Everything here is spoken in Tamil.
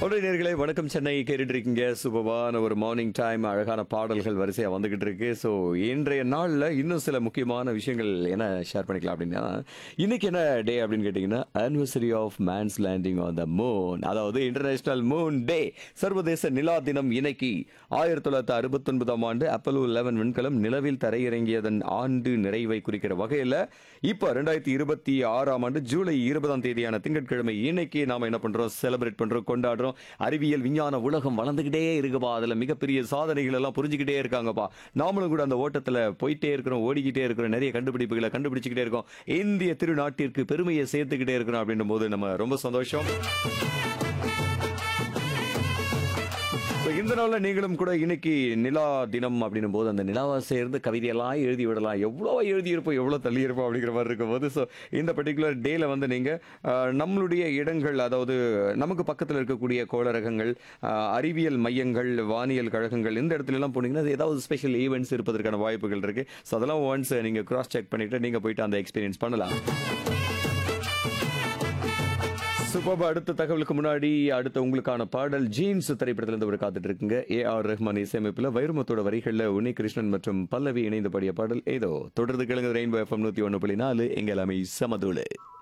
ஒன்றை நேர்களே வணக்கம் சென்னை கேட்டுட்டு இருக்கீங்க சூப்பரான ஒரு மார்னிங் டைம் அழகான பாடல்கள் வரிசையா வந்துகிட்டு இருக்கு ஸோ இன்றைய நாள்ல இன்னும் சில முக்கியமான விஷயங்கள் என்ன ஷேர் பண்ணிக்கலாம் அப்படின்னா இன்னைக்கு என்ன டே அப்படின்னு கேட்டீங்கன்னா anniversary of man's landing on the moon அதாவது இன்டர்நேஷனல் மூன் டே சர்வதேச நிலா தினம் இன்னைக்கு ஆயிரத்தி தொள்ளாயிரத்தி அறுபத்தொன்பதாம் ஆண்டு அப்பலோ லெவன் விண்கலம் நிலவில் தரையிறங்கியதன் ஆண்டு நிறைவை குறிக்கிற வகையில் இப்போ ரெண்டாயிரத்தி இருபத்தி ஆறாம் ஆண்டு ஜூலை இருபதாம் தேதியான திங்கட்கிழமை இன்னைக்கு நாம என்ன பண்றோம் செலிப்ரேட் பண்றோம் கொண்டாடுறோம் அறிவியல் விஞ்ஞான உலகம் வளர்ந்துகிட்டே இருக்குப்பா அதுல மிகப்பெரிய சாதனைகள் எல்லாம் புரிஞ்சுக்கிட்டே இருக்காங்கப்பா நாமளும் கூட அந்த ஓட்டத்துல போயிட்டே இருக்கிறோம் ஓடிக்கிட்டே இருக்கிறோம் நிறைய கண்டுபிடிப்புகளை கண்டுபிடிச்சுக்கிட்டே இருக்கோம் இந்திய திருநாட்டிற்கு பெருமையை சேர்த்துக்கிட்டே இருக்கிறோம் அப்படின்னும் போது நம்ம ரொம்ப சந்தோஷம் So, இந்த நாள்ல நீங்களும் கூட இன்னைக்கு நிலா தினம் அப்படின்னும் போது அந்த நிலாவை சேர்ந்து கவிதையெல்லாம் எழுதி விடலாம் எவ்வளோ எழுதியிருப்போம் எவ்வளோ தள்ளியிருப்போம் அப்படிங்கிற மாதிரி இருக்கும் போது ஸோ இந்த பர்டிகுலர் டேல வந்து நீங்கள் நம்மளுடைய இடங்கள் அதாவது நமக்கு பக்கத்தில் இருக்கக்கூடிய கோளரகங்கள் ஆஹ், அறிவியல் மையங்கள் வானியல் கழகங்கள் இந்த இடத்துல எல்லாம் போனீங்கன்னா அது ஏதாவது ஸ்பெஷல் ஈவெண்ட்ஸ் இருப்பதற்கான வாய்ப்புகள் இருக்கு ஸோ அதெல்லாம் ஒன்ஸ் நீங்கள் கிராஸ் செக் பண்ணிட்டு நீங்கள் போயிட்டு அந்த எக்ஸ்பீரியன்ஸ் பண்ணலாம் சூப்பர் அடுத்த தகவலுக்கு முன்னாடி அடுத்த உங்களுக்கான பாடல் ஜீன்ஸ் திரைப்படத்துல இருந்து ஒரு காத்துட்டு இருக்குங்க ஏ ஆர் ரஹ்மான் இசையமைப்புல வைரமுத்தோட வரிகள்ல உன்னி கிருஷ்ணன் மற்றும் பல்லவி இணைந்து பாடிய பாடல் ஏதோ தொடர்ந்து கிழங்கு ரெயின்போ எஃப்எம் நூத்தி ஒன்று புள்ளி நாலு எங்கள் அமை சமதூளு